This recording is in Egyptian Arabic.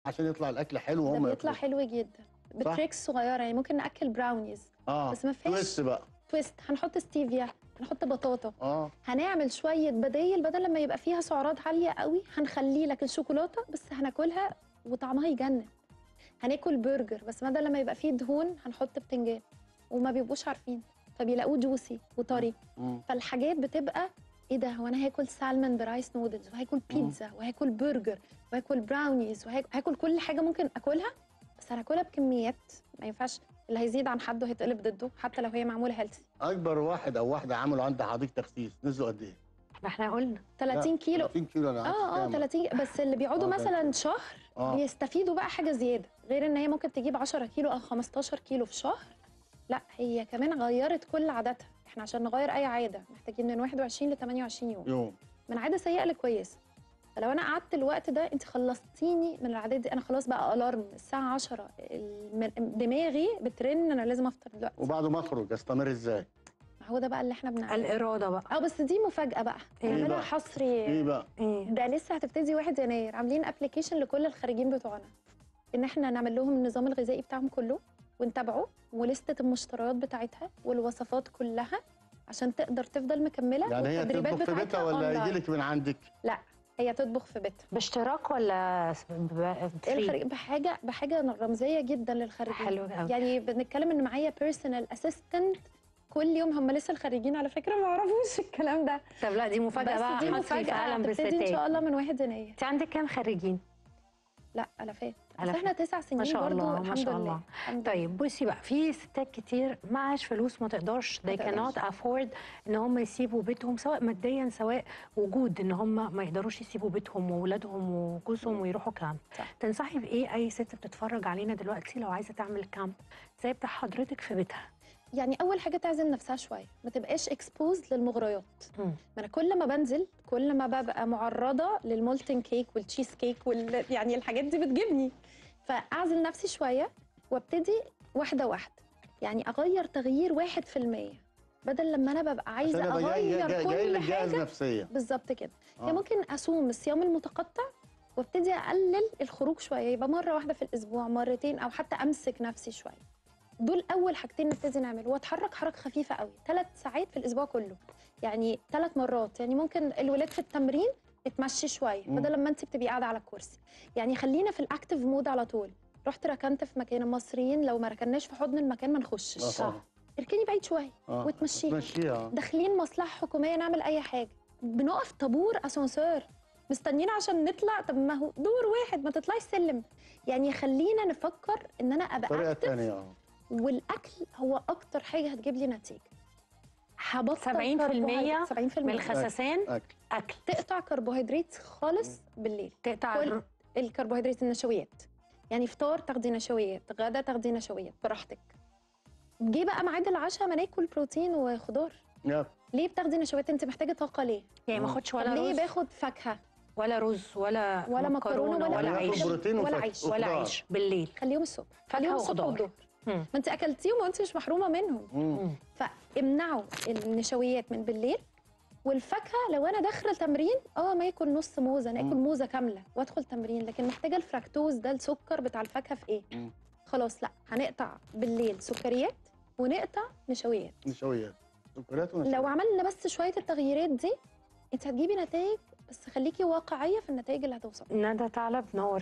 عشان يطلع الاكل حلو ده وهم بيطلع ياكلوا. حلو جدا بتريكس صغيره يعني ممكن ناكل براونيز اه بس ما فيهاش تويست بقى تويست هنحط ستيفيا هنحط بطاطا اه هنعمل شويه بدايل بدل لما يبقى فيها سعرات عاليه قوي هنخليه لك الشوكولاته بس هناكلها وطعمها يجنن هناكل برجر بس بدل لما يبقى فيه دهون هنحط بتنجان وما بيبقوش عارفين فبيلاقوه جوسي وطري مم. فالحاجات بتبقى ايه ده هو انا هاكل سالمون برايس نودلز وهاكل بيتزا وهاكل برجر وهاكل براونيز وهاكل كل حاجه ممكن اكلها بس هناكلها بكميات ما ينفعش اللي هيزيد عن حده هيتقلب ضده حتى لو هي معموله هيلثي اكبر واحد او واحده عملوا عند حديقه تخسيس نزلوا قد ايه؟ ما احنا قلنا 30 لا، كيلو 30 كيلو انا عارف اه اه كام. 30 بس اللي بيقعدوا آه، مثلا شهر اه بيستفيدوا بقى حاجه زياده غير ان هي ممكن تجيب 10 كيلو او 15 كيلو في شهر لا هي كمان غيرت كل عاداتها احنا عشان نغير اي عاده محتاجين من 21 ل 28 يوم يوم من عاده سيئه لكويسه فلو انا قعدت الوقت ده انت خلصتيني من العادات دي انا خلاص بقى الارم الساعه 10 الم- دماغي بترن انا لازم افطر دلوقتي وبعد ما اخرج استمر ازاي؟ هو ده بقى اللي احنا بنعمله الاراده بقى اه بس دي مفاجاه بقى إيه نعملها بقى؟ حصري ايه بقى؟ ايه ده لسه هتبتدي 1 يناير عاملين ابلكيشن لكل الخريجين بتوعنا ان احنا نعمل لهم النظام الغذائي بتاعهم كله ونتابعه ولستة المشتريات بتاعتها والوصفات كلها عشان تقدر تفضل مكمله يعني هي والتدريبات تطبخ في بيتها بتاعتها ولا أونلاين. يجي لك من عندك؟ هي تطبخ في بيتها باشتراك ولا فري الخريج بحاجه بحاجه رمزيه جدا للخريجين حلو قوي يعني بنتكلم ان معايا بيرسونال اسيستنت كل يوم هم لسه الخريجين على فكره ما يعرفوش الكلام ده طب لا دي مفاجاه بقى بس دي حصري مفاجاه فعلا هتبتدي ان بالستات شاء الله من 1 يناير انت عندك كام خريجين لا الافات بس ألفات. احنا تسع سنين ما شاء برضو الله، ما الحمد شاء لله الله. الحمد لله. طيب بصي بقى في ستات كتير معاش فلوس ما تقدرش they ما تقدرش. cannot afford ان هم يسيبوا بيتهم سواء ماديا سواء وجود ان هم ما يقدروش يسيبوا بيتهم واولادهم وجوزهم ويروحوا كامب صح. تنصحي بايه اي ست بتتفرج علينا دلوقتي لو عايزه تعمل كامب زي بتاع حضرتك في بيتها يعني اول حاجه تعزل نفسها شويه ما تبقاش اكسبوز للمغريات مم. ما انا كل ما بنزل كل ما ببقى معرضه للمولتن كيك والتشيز كيك وال... يعني الحاجات دي بتجيبني فاعزل نفسي شويه وابتدي واحده واحده يعني اغير تغيير واحد في المية بدل لما انا ببقى عشان عايزه ابقى جاي اغير جاي, جاي كل لك جاهز حاجه نفسيا بالظبط كده آه. يعني ممكن اصوم الصيام المتقطع وابتدي اقلل الخروج شويه يبقى مره واحده في الاسبوع مرتين او حتى امسك نفسي شويه دول اول حاجتين نبتدي نعمل واتحرك حركه خفيفه قوي ثلاث ساعات في الاسبوع كله يعني ثلاث مرات يعني ممكن الولاد في التمرين اتمشي شويه مم. بدل لما انت بتبقي قاعده على الكرسي يعني خلينا في الاكتيف مود على طول رحت ركنت في مكان المصريين لو ما ركناش في حضن المكان ما نخشش آه طبعا. اركني بعيد شويه اه وتمشيها. تمشيها داخلين مصلحه حكوميه نعمل اي حاجه بنقف طابور اسانسير مستنيين عشان نطلع طب ما هو دور واحد ما تطلعي السلم يعني خلينا نفكر ان انا ابقى طريقه اكتف ثانيه اه والاكل هو اكتر حاجه هتجيب لي نتيجه هبطل 70% كربوهيدرات. 70% من الخسسان اكل اكل تقطع كربوهيدرات خالص بالليل تقطع كل- الر- الكربوهيدرات النشويات يعني فطار تاخدي نشويات غدا تاخدي نشويات براحتك جه بقى ميعاد العشاء ما ناكل بروتين وخضار يا ليه بتاخدي نشويات انت محتاجه طاقه ليه يعني ما مم. اخدش طب ولا ليه رز باخد فاكهه ولا رز ولا ولا مكرونة ولا ولا يعني عيش ياخد بروتين ولا وفاكهة عيش. ولا وخضار. عيش بالليل خليهم الصبح فاكهة خليهم الصبح وخضار. والظهر مم. ما انت اكلتيهم وانت مش محرومه منهم مم. فامنعوا النشويات من بالليل والفاكهه لو انا داخله تمرين اه ما ياكل نص موزه انا اكل مم. موزه كامله وادخل تمرين لكن محتاجه الفراكتوز ده السكر بتاع الفاكهه في ايه مم. خلاص لا هنقطع بالليل سكريات ونقطع نشويات نشويات سكريات ونشويات لو عملنا بس شويه التغييرات دي انت هتجيبي نتائج بس خليكي واقعيه في النتائج اللي هتوصل ندى ثعلب نور